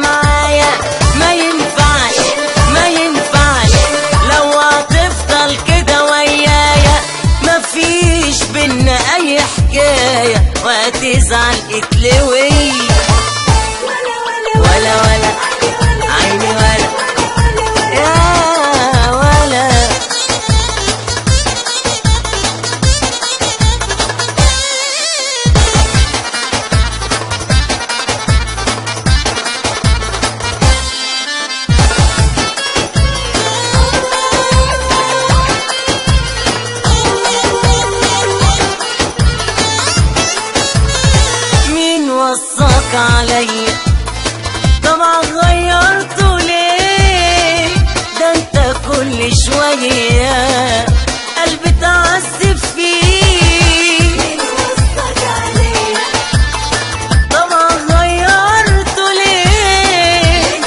معايا ما ينفعش ما ينفعش لو هتفضل كده ويايا مفيش بينا اي حكاية وهتزعل اتلوي ولا ولا عيني ولا يا ولا مين وصاك عليا طبعا غيرته ليه ده انت كل شوية قلبي تعذب فيه طبعا غيرته ليه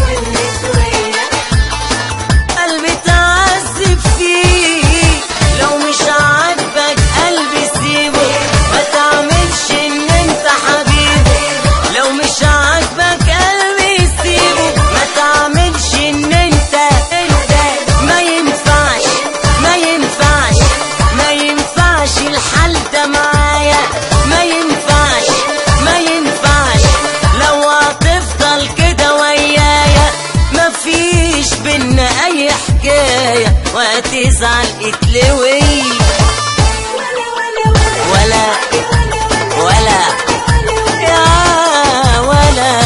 قلبي تعذب فيه لو مش عاجبك قلبي سيبه ما تعملش ان انت حبيبه لو مش عاجبك قلبي سيبه ما تعملش ان انت انت ما ينفعش ما ينفعش ما ينفعش الحال ده معايا ما ينفعش ما ينفعش لو هتفضل كده ويايا مفيش بينا اي حكاية وهتزعل اتلوي ولا ولا يا ولا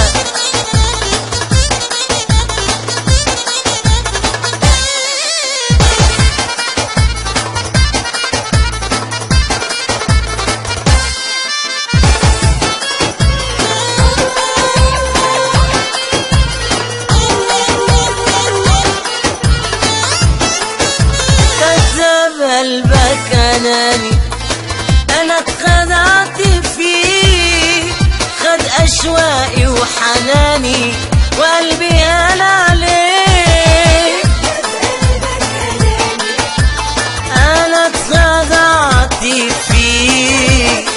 كذب قلبك اناني انا اتخدعت فيه خد اشواقي وحناني وقلبي قال عليه انا اتخدعت فيه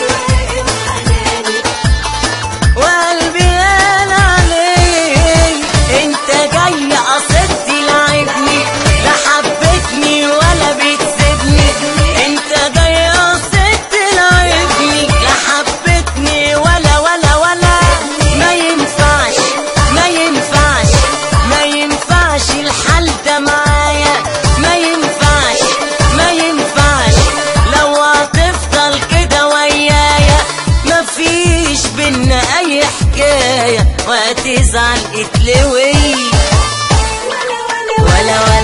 وقلبي قال عليه انت جاي قصد تلعبني لا حبتني ولا بتسيبني انت جاي قصد تلعبني لا حبتني ولا ولا ولا ما ينفعش ما ينفعش ما ينفعش الحال ده معايا ما ينفعش ما ينفعش لو هتفضل كده ويايا مفيش بينا اي حكاية وهتزعل اتلوي ولا ولا